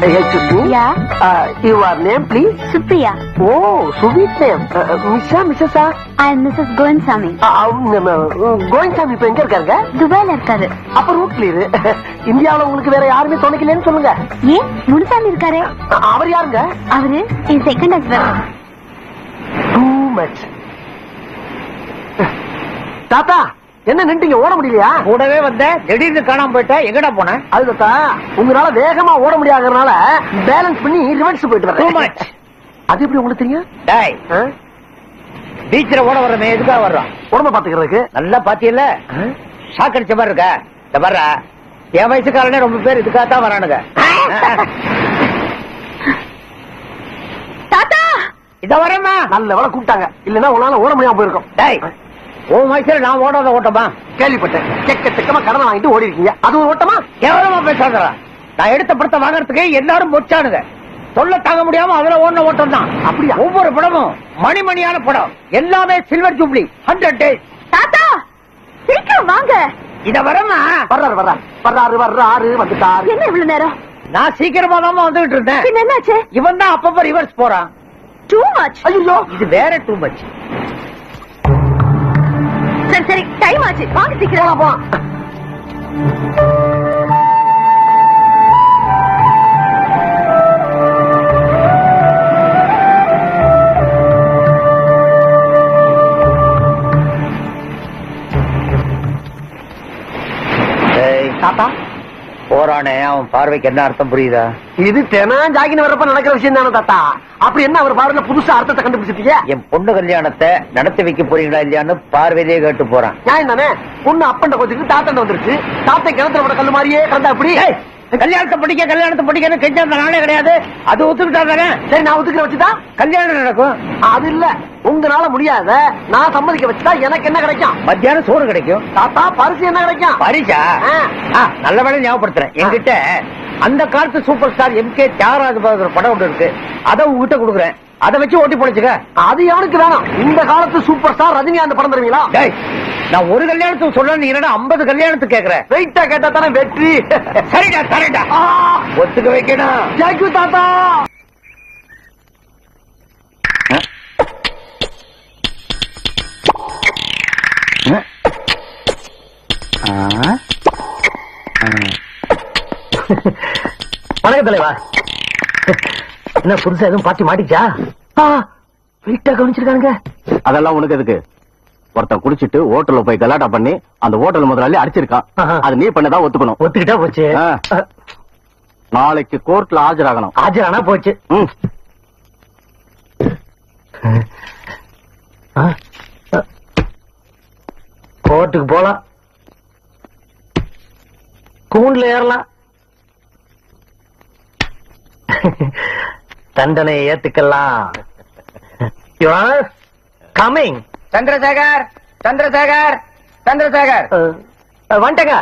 Yeah. Your name please Supriya. Oh sweet name மிஸ்ஸா மிஸ்ஸஸா I am Mrs. Govinsamy. Govindsamy இப்ப எங்க இருக்காருங்க துபாயில இருக்காரு அப்ப ரூட் கிளியர் இந்தியாவுல உங்களுக்கு வேற யாருமே துணைக்கலன்னு சொல்லுங்க ஏன் முனுசாமி இருக்காரு அ- அவர் யாருங்க அவரு என் செகண்ட் ஹஸ்பண்ட் டூ மச் தாத்தா என்ன நின்றுங்க ஓட முடியலையா கூடவே வந்த திடீர்னு காணாம போயிட்ட எங்கடா போன அது தாத்தா உங்களால வேகமா ஓட முடியாதனால பேலன்ஸ் பண்ணி ரிவர்ஸ் போயிட்டு Too வரேன் much. அது எப்படி உங்களுக்கு தெரியும் டாய் ஆ? பீச்ல ஓட வர்றமே எதுக்காக வர்றோம் உடம்ப பாத்துக்கிறதுக்கு நல்லா பாத்தியல்ல ஷாக் அடிச்ச மாதிரி இருக்க இந்த வர்ற என் வயசுக்காரனே ரொம்ப பேர் இதுக்காக தான் வரானுங்க தாத்தா இத வரேம்மா நல்ல வேலை கூப்பிட்டாங்க இல்லன்னா உங்களால ஓட முடியாம போயிருக்கும் டாய் உன் வயசுல நான் ஓடாத ஓட்டமா கேள்விப்பட்டேன் செக்க செக்கமா கடனை வாங்கிட்டு ஓடி இருக்கீங்க அது ஒரு ஓட்டமா எவ்வளவா பேசாதடா நான் எடுத்த படத்தை வாங்குறதுக்கு எல்லாரும் பொச்சானுங்க சொல்ல தாங்க முடியாம அதுல ஓடின ஓட்டம் தான் அப்படியா? ஒவ்வொரு படமும் மணிமணியான படம் எல்லாமே சில்வர் ஜூப்ளி ஹண்ட்ரட் டேஸ் தாத்தா சீக்கிரம் வாங்க இத வரமா வர்றாரு வர்றாரு வர்றாரு வர்றாரு வந்துட்டாரு என்ன இவ்வளவு நேரம் நான் சீக்கிரமா தான் வந்துகிட்டு இருந்தேன் பின்ன என்னாச்சு இவன் தான் அப்பப்ப ரிவர்ஸ் போறான் டூ மச் ஐயோ இது வேற டூ மச் சரி சரி டைம் ஆச்சு வாங்க சீக்கிரம் போலாம் போலாம் தாத்தா போறானே அவன் பார்வைக்கு என்ன அர்த்தம் புரியுதா இது தினம் ஜாகின் வரப்ப நடக்கிற விஷயம் தானே தாத்தா அப்படி என்ன அவர் பாருங்க புதுசா அர்த்தத்தை கண்டுபிடிச்சிட்டீங்க என் பொண்ணு கல்யாணத்தை நடத்தி வைக்க போறீங்களா இல்லையான்னு பார்வையிலேயே கேட்டு போறான் நியாயம் தானே பொண்ணு அப்பண்ட கோச்சுக்கு தாத்தண்ட வந்துருச்சு தாத்தை கிணத்துல விட கல்லு மாதிரியே கிடந்தா அப்படி ஏய், கல்யாணத்தை படிக்க கல்யாணத்தை படிக்கன்னு கெஞ்ச அந்த நாளே கிடையாது அது ஒத்துக்கிட்டா தானே சரி நான் ஒத்துக்கிற வச்சுதான் கல்யாணம் நடக்கும் அது இல்ல உங்களால முடியாத நான் சம்மதிக்க வச்சுட்டா எனக்கு என்ன கிடைக்கும் மத்தியானம் சோறு கிடைக்கும் தாத்தா பரிசு என்ன கிடைக்கும் பரிசா ஆ. ஆ, நல்ல வேலை ஞாபகப்படுத்துறேன் என்கிட்ட அந்த காலத்து super star M K Thyagaraja Bahadur படம் ஒன்று இருக்கு அதை உங்ககிட்ட கொடுக்குறேன் அதை வச்சு ஓட்டி பொழைச்சுக்க அது எவனுக்கு வேணாம் இந்த காலத்து சூப்பர் ஸ்டார் ரஜினிகாந்த் படம் தருவீங்களா டேய் நான் ஒரு கல்யாணத்துக்கு சொல்ல நீ என்னடா ஐம்பது கல்யாணத்துக்கு கேக்குறேன் வெயிட்டா கேட்டா தானே வெற்றி சரிடா சரிடா ஆ, ஒத்துக்க வைக்கணும் thank you தாத்தா வணக்கம் தலைவா என்ன புதுசா எதுவும் பாட்டி மாட்டிச்சா வெயிட்டா கவனிச்சிருக்கானுங்க அதெல்லாம் உனக்கு எதுக்கு ஒருத்தன் குடிச்சிட்டு ஹோட்டல்ல போய் கலாட்டா பண்ணி அந்த ஹோட்டல் முதலாளி அடிச்சிருக்கான் ஆஹா. அது நீ பண்ணதான் ஒத்துக்கணும் ஒத்துக்கிட்டா போச்சு ஆ. நாளைக்கு கோர்ட்ல ஆஜராகணும் ஆஜரானா போச்சு ம். ஆ? ஆ. கோர்ட்டுக்கு போலாம் கூண்டுல ஏறலாம் தண்டனையை ஏத்துக்கலாம் கமிங் சந்திரசேகர் சந்திரசேகர் சந்திரசேகர் வந்துட்டேங்க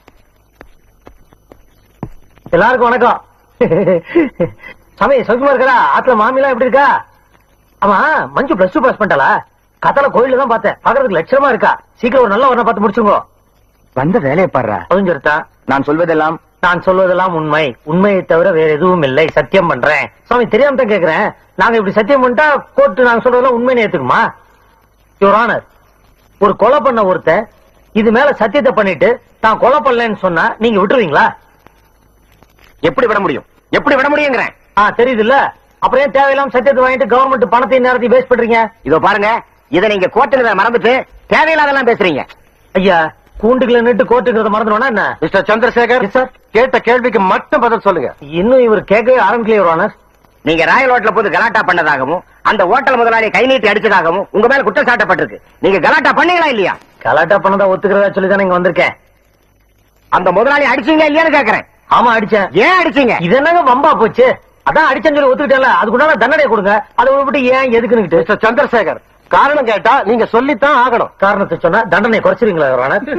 எல்லாருக்கும் வணக்கம் சாமி சௌக்கியமா இருக்கா ஆத்துல மாமிலாம் எப்படி இருக்கா ஆமா மஞ்சு பிளஸ் டூ பாஸ் பண்ணிட்டாளா கத்தால கோயில்ல தான் பார்த்தேன் பாக்குறதுக்கு லட்சணமா இருக்கா சீக்கிரம் ஒரு நல்ல ஒண்ணா பார்த்து முடிச்சுங்க வந்த வேலையை பாடுறா பதிஞ்சிருத்தா நான் சொல்வதெல்லாம் நான் சொல்வதெல்லாம் உண்மை உண்மையை தவிர வேற எதுவும் இல்லை சத்தியம் பண்றேன் சுவாமி தெரியாம தான் கேக்குறேன் நாங்க இப்படி சத்தியம் பண்ணிட்டா கோர்ட்டு நாங்க சொல்றதெல்லாம் உண்மைன்னு ஏத்துக்குமா யுவர் ஆனர் ஒரு கொலை பண்ண ஒருத்தன் இது மேல சத்தியத்தை பண்ணிட்டு தான் கொலை பண்ணலன்னு சொன்னா நீங்க விட்டுருவீங்களா எப்படி விட முடியும் எப்படி விட முடியுங்கிறேன் ஆ தெரியுது இல்ல அப்புறம் ஏன் தேவையில்லாம சத்தியத்தை வாங்கிட்டு கவர்மெண்ட் பணத்தையும் நேரத்தையும் வேஸ்ட் பண்றீங்க இதோ பாருங்க இத நீங்க கோர்ட்டுல மறந்துட்டு தேவையில்லாதெல்லாம் பேசுறீங்க ஐயா கூண்டுகளை நிட்டு கோர்ட்டுக்கிறத மறந்துடுவானா என்ன மிஸ்டர் சந்திரசேகர் Yes, sir. கேட்ட கேள்விக்கு மட்டும் பதில் சொல்லுங்க இன்னும் இவர் கேட்கவே ஆரம்பிக்கலையே யுவர் ஆனர் நீங்க ராயல் ஹோட்டல போது கலாட்டா பண்ணதாகவும் அந்த ஹோட்டல் முதலாளி கை நீட்டி அடிச்சதாகவும் உங்க மேல குற்றம் சாட்டப்பட்டிருக்கு நீங்க கலாட்டா பண்ணீங்களா இல்லையா கலாட்டா பண்ணதா ஒத்துக்கிறதா சொல்லி தானே இங்க வந்திருக்கேன் அந்த முதலாளி அடிச்சீங்க இல்லையான்னு கேக்குறேன் ஆமா அடிச்சேன் ஏன் அடிச்சீங்க இது என்னங்க வம்பா போச்சு அதான் அடிச்சேன்னு சொல்லி ஒத்துக்கிட்டேன்ல அதுக்குண்டான தண்டனை கொடுங்க அதை விட்டு ஏன் எதுக்குன்னு மிஸ்டர் சந்திரசேகர் காரணம் கேட்டா நீங்க சொல்லித்தான் ஆகணும் காரணத்தை சொன்னா தண்டனை குறைச்சிருங்களா யுவர் ஆனர்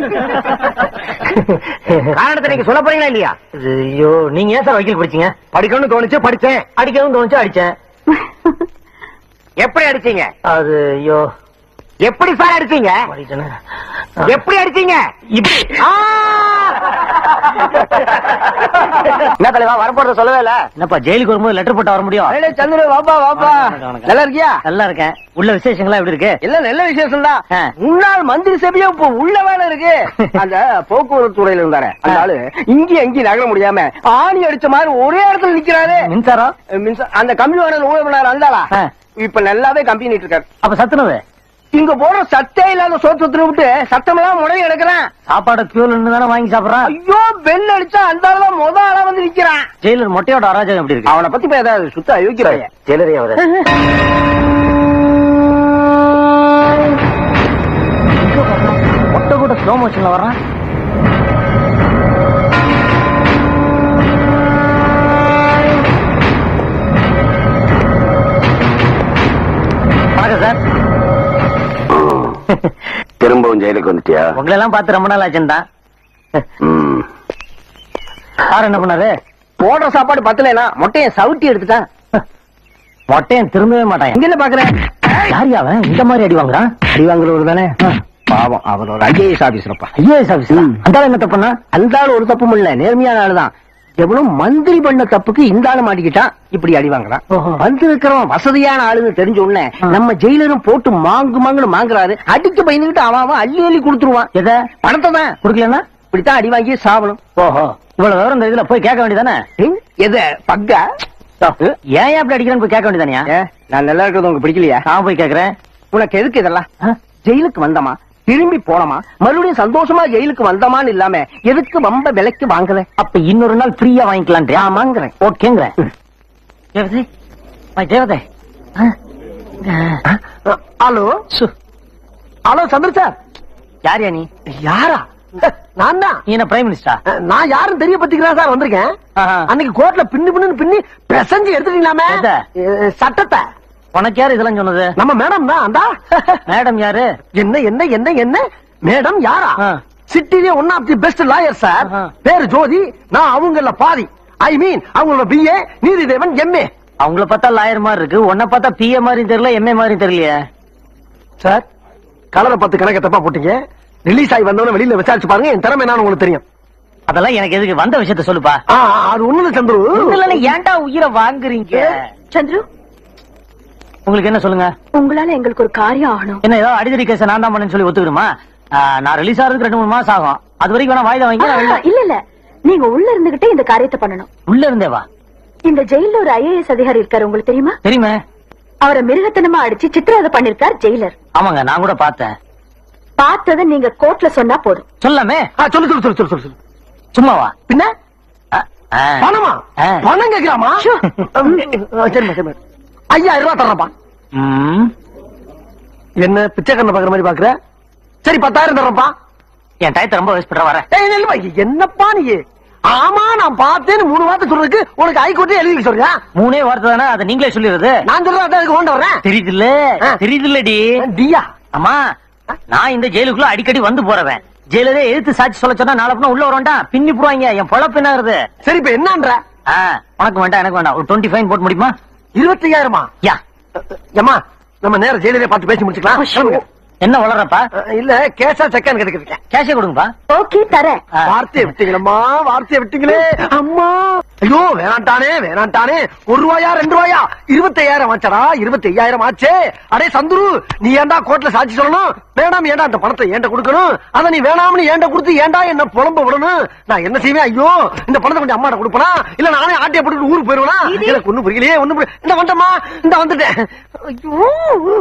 காரணத்தை நீங்க சொல்ல போறீங்களா இல்லையா இது, ஐயோ நீங்க ஏன் சார் வக்கீல் படிச்சீங்க படிக்கணும்னு தோணுச்சு படிச்சேன் அடிக்கவும் தோணுச்சு அடிச்சேன் எப்படி அடிச்சீங்க அது ஐயோ எப்படி சார் அடிச்சீங்க மாட்டிக்கிட்டேனே. எப்படி அடிச்சீங்க இப்படி ஆ! என்ன தலைவா வரப்போறத சொல்லவே இல்ல என்னப்பா ஜெயிலுக்கு வரும்போது லெட்டர் போட்டா வர முடியும் அடே சந்திரு வாப்பா வாப்பா வணக்கம், வணக்கம். நல்லா இருக்கியா நல்லா இருக்கேன் உள்ள விசேஷங்களா எப்படி இருக்கு இல்ல நல்ல விசேஷம் தான் ஆ. முன்னாள் மந்திரி சபையும் இப்ப உள்ள வேலை இருக்கு அந்த போக்குவரத்து துறையில இருந்தாரு அந்த ஆளு இங்கேயும் எங்கேயும் நகர முடியாம ஆணி அடிச்ச மாதிரி ஒரே இடத்துல நிக்கிறாரு மின்சாரம் மின்சா- அந்த கம்பி வேணும் ஊழல் பண்ணாரு அந்தாளா ஆ. இப்ப நல்லாவே கம்பி நிட்டு இருக்காரு அப்ப சத்துனது இங்க போற சத்தே இல்லாத சோத்து விட்டு சத்தமெல்லாம் முறைய எடுக்கிறான் சாப்பாடு பியூல் தானே வாங்கி சாப்பிடுறான் ஐயோ பெல் அடிச்சா அந்த ஆளு தான் முத ஆளா வந்து நிக்கிறான் ஜெயிலர் மொட்டையோட அராஜகம் எப்படி இருக்கு அவனை பத்தி இப்ப ஏதாவது சுத்த அயோக்கியறாங்க ஜெயிலரே அவரு மொட்டை கூட ஸ்லோ மோஷன்ல வர்றான் வணக்கம் சார் திரும்பவும் ஜெயிலுக்கு வந்துட்டியா உங்களை எல்லாம் பார்த்து ரொம்ப நாள் ஆச்சுன்னு தான் சார் என்ன பண்ணாரு போடுற சாப்பாடு பத்தலைனா மொட்டையை சவுட்டி எடுத்துட்டான் மொட்டையன் திரும்பவே மாட்டான் இங்க என்ன பாக்குறேன் யார் அவன் இந்த மாதிரி அடி வாங்குறான் அடி வாங்குறவர் தானே பாவம் அவர் ஒரு ஐஏஎஸ் ஆபீசர்ப்பா ஐஏஎஸ் ஆபீஸ் அந்த ஆளு என்ன தப்புன்னா அந்த ஆளு ஒரு தப்பும் இல்ல நேர்மையான ஆளுதான் எவ்வளவு மந்திரி பண்ண தப்புக்கு இந்த ஆளு மாட்டிக்கிட்டான் இப்படி அடி வாங்குறான் ஓஹோ. வந்து இருக்கிறவன் வசதியான ஆளுன்னு தெரிஞ்ச உடனே ஆ. நம்ம ஜெயிலரும் போட்டு மாங்கு மாங்குன்னு மாங்குறாரு அடிக்க பயந்துகிட்டு அவன் அவன் அள்ளி அள்ளி கொடுத்துருவான் எதை பணத்தை தான் குடுக்கலன்னா இப்படித்தான் அடி வாங்கி சாவணும் ஓஹோ இவ்வளவு விவரம் இந்த இதுல போய் கேட்க வேண்டியதானே ஹம், எத பக்கா ஏன் அப்படி அடிக்கிறேன்னு போய் கேட்க வேண்டியதானியா ஏ, நான் நல்லா இருக்கிறது உங்களுக்கு பிடிக்கலையா நான் போய் கேக்குறேன் உனக்கு எதுக்கு இதெல்லாம் ஆ? ஜெயிலுக்கு வந்தமா திரும்பி போனமா மறுபடியும் சந்தோஷமா ஜெயிலுக்கு வந்தமான்னு இல்லாம எதுக்கு வம்ப விலைக்கு வாங்கல அப்ப இன்னொரு நாள் ஃப்ரீயா வாங்கிக்கலாம் ஆமாங்கிறேன் ஓகேங்கிற தேவதை மை தேவதை ஆ? ஆ? ஹலோ சு, ஹலோ சந்திர சார் யாரியா நீ யாரா நான் தான் நீ என்ன பிரைம் மினிஸ்டரா நான் யாரும் தெரிய பத்திக்கிறேன் சார் வந்திருக்கேன் அன்னைக்கு கோர்ட்ல பின்னு பின்னு பின்னி பிரசஞ்சு எடுத்துட்டீங்களாமே எத? அஹ், சட்டத்தை உனக்கு யாரு இதெல்லாம் சொன்னது நம்ம மேடம் தான் அந்தா மேடம் யாரு என்ன என்ன என்ன என்ன மேடம் யாரா ஆ. சிட்டிலே one of the best lawyer sir ஆஹா. பேரு ஜோதி நான் அவங்கள பாதி ஐ மீன் அவங்களோட பிஏ நீதிதேவன் எம்ஏ அவங்கள பார்த்தா லாயர் மாதிரி இருக்கு உன்னை பார்த்தா பிஏ மாதிரியும் தெரியல எம்ஏ மாதிரியும் தெரியலையே சார் கலரை பத்து கணக்க தப்பா போட்டீங்க ரிலீஸ் ஆகி வந்தவன வெளியில விசாரிச்சு பாருங்க என் திறமை என்னன்னு உங்களுக்கு தெரியும் அதெல்லாம் எனக்கு எதுக்கு வந்த விஷயத்த சொல்லுப்பா ஆ, அது ஒண்ணு சந்துரு இல்ல ஏன்டா உயிரை வாங்குறீங்க சந்துரு உங்களுக்கு என்ன சொல்லுங்க உங்களால எங்களுக்கு ஒரு காரியம் ஆகணும் என்ன ஏதோ அடிதடி கேஸ் நான் தான் பண்ணேன்னு சொல்லி ஒத்துக்கணுமா ஆ, நான் ரிலீஸ் ஆகிறதுக்கு ரெண்டு மூணு மாசம் ஆகும் அது வரைக்கும் வேணா வாய்தா வாங்கி நான் ஆ, வெளில- இல்ல இல்ல நீங்க உள்ள இருந்துகிட்டே இந்த காரியத்தை பண்ணணும் உள்ள இருந்தே வா இந்த ஜெயில ஒரு ஐஏஎஸ் அதிகாரி இருக்காரு உங்களுக்கு தெரியுமா தெரியுமே அவரை மிருகத்தனமா அடிச்சு சித்திரவதை பண்ணிருக்கார் ஜெயிலர் ஆமாங்க நான் கூட பார்த்தேன் பார்த்ததை நீங்க கோர்ட்ல சொன்னா போதும் சொல்லாமே ஆ, சொல்லு சொல்லு சொல்லு சொல்லு சொல்லு சொல்லு. சும்மாவா பின்ன ஆ, ஆ. பணமா ஆ. பணம் கேட்கலாமா சரிம்மா சரிம்மா ஐயாயிரம் ரூபாய் தர்றப்பா ம். என்ன பிச்சைக்கண்ண பாக்குற மாதிரி பாக்குற சரி பத்தாயிரம் தர்றப்பா என் டயத்தை ரொம்ப வேஸ்ட் பண்ற வரேன் ஏய், இல்ல, இல்ல, என்னப்பா நீ ஆமா நான் பார்த்தேன்னு மூணு வார்த்தை சொல்றதுக்கு உனக்கு ஹைகோர்ட்டே எழுதி வைக்க சொல்றியா மூணே வார்த்தை தானே அதை நீங்களே சொல்லிடுறது நான் சொல்றேன் அதான் அதுக்கு கொண்டு வர்றேன் தெரியுதுல்ல ஆ. தெரியுதுல்லடி டியா அம்மா நான் இந்த ஜெயிலுக்குள்ள அடிக்கடி வந்து போறவன் ஜெயிலரே எதிர்த்து சாட்சி சொல்ல சொன்னா நாளை பின்ன உள்ள வரண்டா பின்னி போடுவாங்க என் பொழப்பு என்ன ஆகுது சரி இப்ப என்னன்ற ஆ, உனக்கு வேண்டாம் எனக்கு வேண்டாம் ஒரு டுவெண்ட்டி ஃபைன் போட்டு முடியுமா இருபத்தி ஐயாயிரமா யா ஏமா நம்ம நேரம் ஜெயிலே பார்த்து பேசி முடிச்சுக்கலாம் கிளம்புங்க. என்ன வளர்றப்பா அஹ், இல்ல கேஷா செக்கான்னு கேட்டுக்கிட்டு கேஷே கொடுங்கப்பா ஓகே தரேன் ஆ. வார்த்தையை விட்டீங்களம்மா வார்த்தையை விட்டீங்களே அம்மா ஐயோ வேணாண்டானே வேணாண்டானே ஒரு ரூபாயா ரெண்டு ரூபாயா இருபத்தி ஐயாயிரம் ஆச்சடா இருபத்தி ஐயாயிரம் ஆச்சே அடே சந்துரு நீ ஏன்டா கோர்ட்ல சாட்சி சொல்லணும் வேணாம் ஏன்டா அந்த பணத்தை ஏன்ட கொடுக்கணும் அத நீ வேணாம்னு ஏன்ட கொடுத்து ஏன்டா என்ன புலம்ப விடணும் நான் என்ன செய்வேன் ஐயோ இந்த பணத்தை கொஞ்சம் அம்மாட்ட கொடுப்பனா இல்ல நானே ஆட்டிய போட்டு ஊருக்கு போயிருவேனா எனக்கு ஒண்ணும் புரியலையே ஒண்ணும் புரியல இந்த வந்துட்டமா இந்த வந்துட்டேன் ஐயோ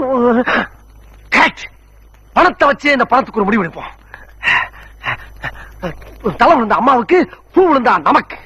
Correct. பணத்தை வச்சு இந்த பணத்துக்கு ஒரு முடிவு எடுப்போம் தலை விழுந்த அம்மாவுக்கு பூ விழுந்தா நமக்கு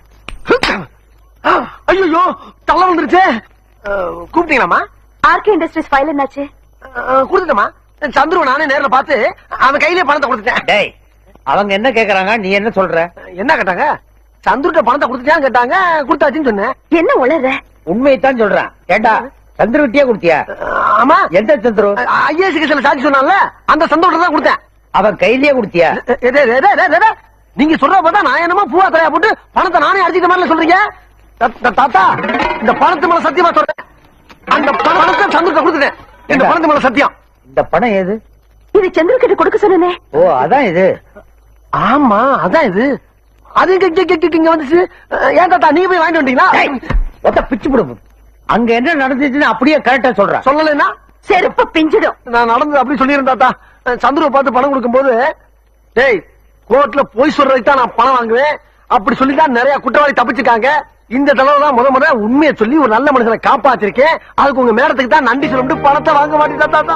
ஐயோ தலை விழுந்துருச்சே அஹ், கூப்பிட்டீங்களாம்மா ஆர்கே இண்டஸ்ட்ரீஸ் ஃபைல் என்னாச்சு அஹ், கொடுத்துட்டேம்மா சந்துரு நானே நேர்ல பார்த்து அவன் கையிலே பணத்தை கொடுத்துட்டேன் டேய் அவங்க என்ன கேக்குறாங்க நீ என்ன சொல்ற என்ன கேட்டாங்க சந்துருட்ட பணத்தை கொடுத்துட்டான்னு கேட்டாங்க கொடுத்தாச்சுன்னு சொன்னேன் என்ன உளற உண்மையைத்தான் சொல்றான் ஏண்டா சந்திர விட்டியா கொடுத்தியா அஹ், ஆமா எந்த சந்திரு ஐஏஎஸ் கேஸ்ல சாட்சி சொன்னான்ல அந்த சந்தோஷம் தான் கொடுத்தேன் அவன் கையிலேயே கொடுத்தியா எ- எ- எ- எ- எ- எ- எ- நீங்க சொல்ற பார்த்தா நான் என்னமோ பூவா தலையா போட்டு பணத்தை நானே அடிச்சுக்க மாதிரி சொல்றீங்க த- த- தாத்தா இந்த பணத்து மேல சத்தியமா சொல்றேன் அந்த பண- பணத்தை சந்துருட்ட கொடுத்துட்டேன் இந்த ஏண்டா? பணத்து மேல சத்தியம் இந்த பணம் ஏது இது சந்திர கிட்ட கொடுக்க சொன்னனே ஓ அதான் இது ஆமா அதான் இது அது இங்க- இங்க- இங்க- இங்க வந்துச்சு அஹ், ஏன் தாத்தா நீங்க போய் வாங்கிட்டு வந்தீங்களா ஏய், ஒத்த பிச்சு போடு அங்க என்ன நடந்துச்சுன்னு அப்படியே கரெக்டா சொல்றேன் சொல்லலைன்னா செருப்பு பிஞ்சிடும் நான் நடந்தது அப்படி சொல்லியிருந்தேன் தாத்தா அஹ், சந்துருவை பார்த்து பணம் கொடுக்கும்போது டேய் கோர்ட்ல போய் சொல்றதுக்கு தான் நான் பணம் வாங்குவேன் அப்படி சொல்லி தான் நிறைய குற்றவாளி தப்பிச்சிருக்காங்க இந்த தடவை தான் முத முத உண்மையை சொல்லி ஒரு நல்ல மனுஷனை காப்பாத்திருக்கேன் அதுக்கு உங்க மேடத்துக்கு தான் நன்றி சொல்லிட்டு பணத்தை வாங்க மாட்டேன் தாத்தா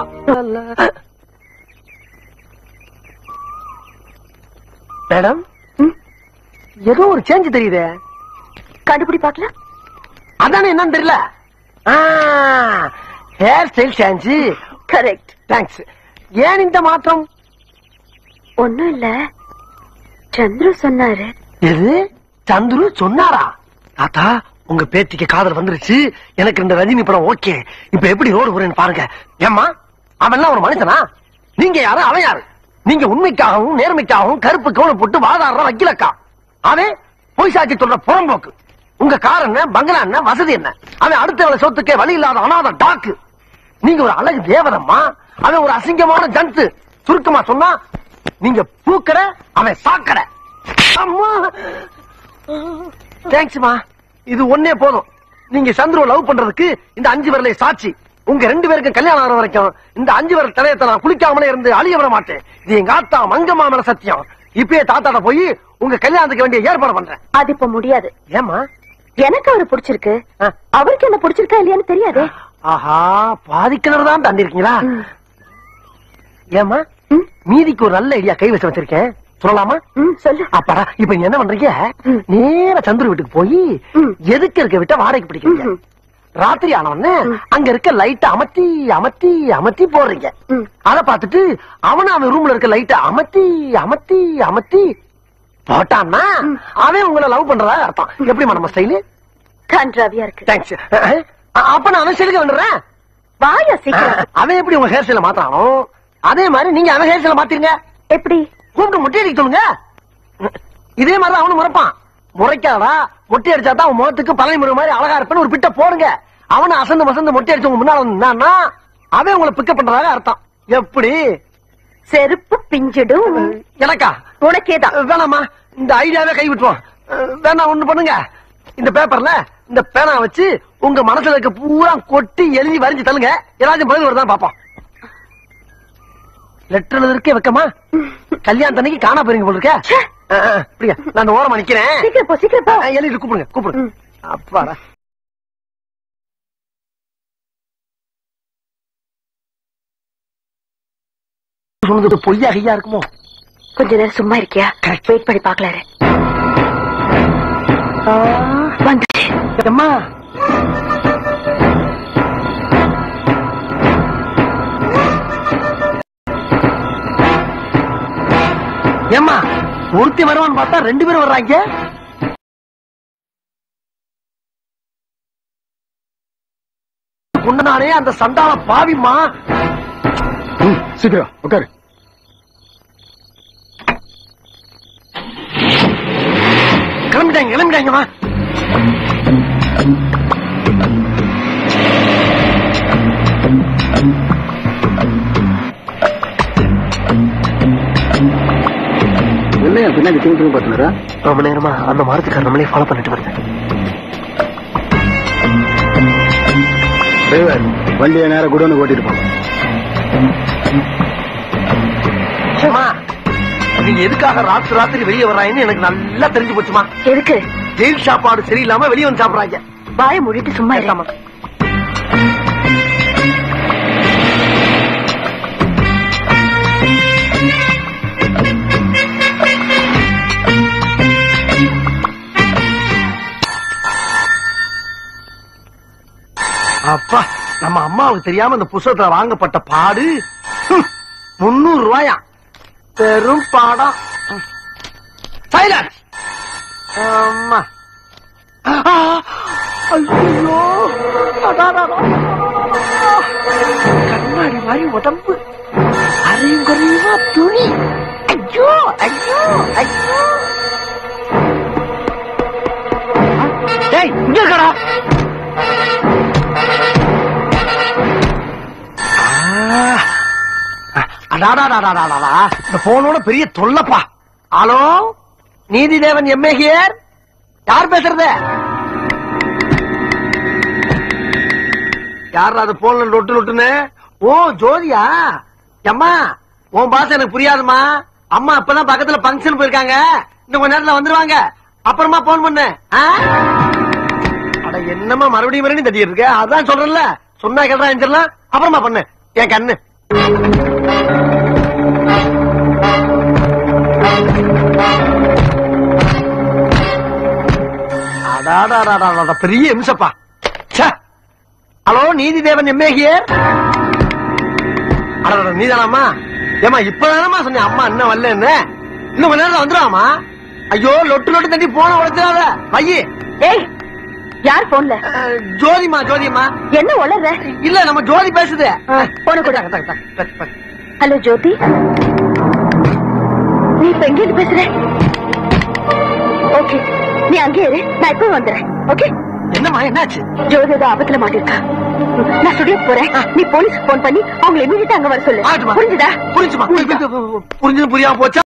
மேடம் ம், ஏதோ ஒரு சேஞ்ச் தெரியுதே கண்டுபிடி பாக்கலாம் அதானே என்னன்னு தெரியல hair style change correct thanks ஏன் இந்த மாற்றம் ஒண்ணும் இல்ல சந்துரு சொன்னாரு எது சந்துரு சொன்னாரா தாத்தா உங்க பேத்திக்கு காதல் வந்துருச்சு எனக்கு இந்த ரஜினி படம் ஓகே இப்ப எப்படி ரோடு போறேன்னு பாருங்க ஏம்மா அவன்லாம் ஒரு மனுஷனா நீங்க யாரு அவன் யாரு நீங்க உண்மைக்காகவும் நேர்மைக்காகவும் கருப்பு கவுன போட்டு வாதாடுற வக்கீலக்கா அவன் பொய் சாட்சி சொல்ற புறம்போக்கு உங்க கார் என்ன பங்களா என்ன வசதி என்ன அவன் அடுத்தவளை சொத்துக்கே வழி இல்லாத அனாத டாக்கு நீங்க ஒரு அழகு தேவதம்மா அவன் ஒரு அசிங்கமான ஜந்து சுருக்கமா சொன்னா நீங்க பூக்கற அவன் சாக்கற அம்மா தேங்க்ஸ்மா இது ஒன்னே போதும் நீங்க சந்துருவை லவ் பண்றதுக்கு இந்த அஞ்சு விரலை சாட்சி உங்க ரெண்டு பேருக்கும் கல்யாணம் ஆகிற வரைக்கும் இந்த அஞ்சு விரல் தலையத்தை நான் குளிக்காமலே இருந்து அழிய விட மாட்டேன் இது எங்க ஆத்தா மங்கம்மா மேல சத்தியம் இப்பயே தாத்தாட்ட போய் உங்க கல்யாணத்துக்கு வேண்டிய ஏற்பாடு பண்றேன் அது இப்ப முடியாது ஏமா எனக்கு அவரு பிடிச்சிருக்கு ஆ. அவருக்கு என்ன பிடிச்சிருக்கா இல்லையான்னு தெரியாதே ஆஹா பாதி கிணறு தான் தாண்டி இருக்கீங்களா ம். ஏமா ம், மீதிக்கு ஒரு நல்ல ஐடியா கை வச்சு வச்சிருக்கேன் சொல்லலாமா ம், சொல்லு அப்பாடா இப்ப நீங்க என்ன பண்றீங்க ம். நேரா சந்துரு வீட்டுக்கு போய் ம். எதுக்கு இருக்க விட்ட வாடகைக்கு பிடிக்கிறீங்க ம். ராத்திரி ஆன உடனே ம். அங்க இருக்க லைட்ட அமர்த்தி அமர்த்தி அமர்த்தி போடுறீங்க ம். அத பார்த்துட்டு அவன அவன் ரூம்ல இருக்க லைட்ட அமர்த்தி அமர்த்தி அமர்த்தி போட்டான்னா ம். அவன் உங்களை லவ் பண்றதா அர்த்தம் எப்படிமா நம்ம ஸ்டைலு கன்றாவியா இருக்கு தேங்க்ஸ் அப்ப நான் அவன் ஸ்டைலுக்கு வந்துடுறேன் வாயா சீக்கிரம் அவன் எப்படி உங்க ஹேர் ஸ்டைல மாத்தானோ அதே மாதிரி நீங்க அவன் ஹேர் ஸ்டைல மாத்திருங்க எப்படி கூப்பிட்டு முட்டை அடிக்க சொல்லுங்க இதே மாதிரி அவனும் முறைப்பான் முறைக்காதடா மொட்டை அடிச்சா தான் அவன் முகத்துக்கு பழனி முறை மாதிரி அழகா இருப்பேன்னு ஒரு பிட்ட போடுங்க அவனை அசந்து மசந்து மொட்டை அடிச்சவங்க முன்னால வந்தான்னா அவன் உங்களை பிக்கப் பண்றதாக அர்த்தம் எப்படி செருப்பு பிஞ்சிடும் எனக்கா உனக்கேதான் வேணாமா இந்த ஐடியாவே கை விட்டுருவோம் அஹ், வேணா ஒண்ணு பண்ணுங்க இந்த பேப்பர்ல இந்த பேனா வச்சு உங்க மனசுல இருக்க பூரா கொட்டி எழுதி வரைஞ்சு தள்ளுங்க ஏதாச்சும் பதில் வருதான் பாப்போம் லெட்டர் எழுதுறதுக்கே வைக்கமா கல்யாணத்தன்னைக்கு காணா போறீங்க போல இருக்க ச்சே. அஹ், அஹ், இப்படியா நான் அந்த ஓரமா நிக்கிறேன் சீக்கிரம் போ சீக்கிரம் போ அஹ், எழுதிட்டு கூப்பிடுங்க கூப்பிடுங்க ம். அப்பாடா சொன்னது பொய்யா கையா இருக்குமோ கொஞ்ச நேரம் சும்மா இருக்கியா Correct. வெயிட் பண்ணி பாக்கலாரு வந்துச்சு அம்மா ஏம்மா ஒருத்தி வருவான்னு பார்த்தா ரெண்டு பேரும் வர்றாங்க குண்டனானே அந்த சண்டால பாவிம்மா சீக்கிரம் உட்காரு கிளம்பிட்டாங்க கிளம்பிட்டாங்கம்மா இல்லையா பின்னாடி திரும்பி திரும்பி பார்த்துனாரா ரொம்ப நேரமா அந்த மரத்துக்கார நம்மளே ஃபாலோ பண்ணிட்டு வருது டிரைவர் வண்டியை நேரம் குடோனு ஓட்டிட்டு போங்க அம்மா நீங்க எதுக்காக ராத்திரி ராத்திரி வெளியே வர்றாங்கன்னு எனக்கு நல்லா தெரிஞ்சு போச்சுமா எதுக்கு ஜெயில் சாப்பாடு சரியில்லாம வெளியே வந்து சாப்பிடுறாங்க வாயை மூடிட்டு சும்மா இருக்காம அப்பா நம்ம அம்மாவுக்கு தெரியாம இந்த புஸ்தகத்துல வாங்கப்பட்ட பாடு ஹம், முன்னூறு ரூபாயா பெரும் பாடம் சைலன்ஸ் அம்மா ஆ, ஐயோ அடாடாடா. கண்ணாடி மாதிரி உடம்பு அரையும் குறையுமா துணி ஐயோ ஐயோ ஐயோ டேய் இங்க இருக்கடா அடாடாடாடாடாடா இந்த போனோட பெரிய தொல்லப்பா ஹலோ நீதி தேவன் எம்ஏ ஹியர் யார் பேசுறது யார் அது போன்ல லொட்டு லொட்டுன்னு ஓ ஜோதியா அம்மா உன் பாச எனக்கு புரியாதுமா அம்மா அப்பதான் பக்கத்துல பங்கன் போயிருக்காங்க இன்னும் கொஞ்ச நேரத்துல வந்துருவாங்க அப்புறமா போன் பண்ணு ஆ? அட என்னம்மா மறுபடியும் மறுபடியும் தட்டிட்டு இருக்க அதான் சொல்றேன்ல சொன்னா கேட்டா எஞ்சிடலாம் அப்புறமா பண்ணு என் கண்ணு அடாடாடாடாடா, பெரிய இம்சப்பா ச்சே. ஹலோ நீதி தேவன் எம்ஏ ஹியர் நீதானாமா ஏமா இப்பதானமா சொன்னேன் அம்மா இன்னும் வரலன்னு இன்னும் கொஞ்ச நேரம் வந்துருவாமா ஐயோ லொட்டு லொட்டு தட்டி போன உழைச்சாத ஐயே ஏய் யார் போன்ல ஜோதிமா ஜோதிமா என்ன உளற இல்ல நம்ம ஜோதி பேசுது போன கூட டக்கு, டக்கு, டக்கு, டக்கு, டக்கு. ஹலோ ஜோதி நீ இப்ப எங்க இருந்து பேசுற ஓகே நீ அங்கே இரு நான் இப்ப வந்துடுறேன் ஓகே என்னம்மா என்னாச்சு ஜோதி ஏதோ ஆபத்துல மாட்டிருக்கா நான் ஸ்டுடியோ போறேன் நீ போலீஸ்க்கு போன் பண்ணி அவங்களை இமீடியட்டா அங்க வர சொல்லு ஆகட்டுமா? புரிஞ்சுதா புரிஞ்சுமா புரிஞ்சது புரியாம போச்சா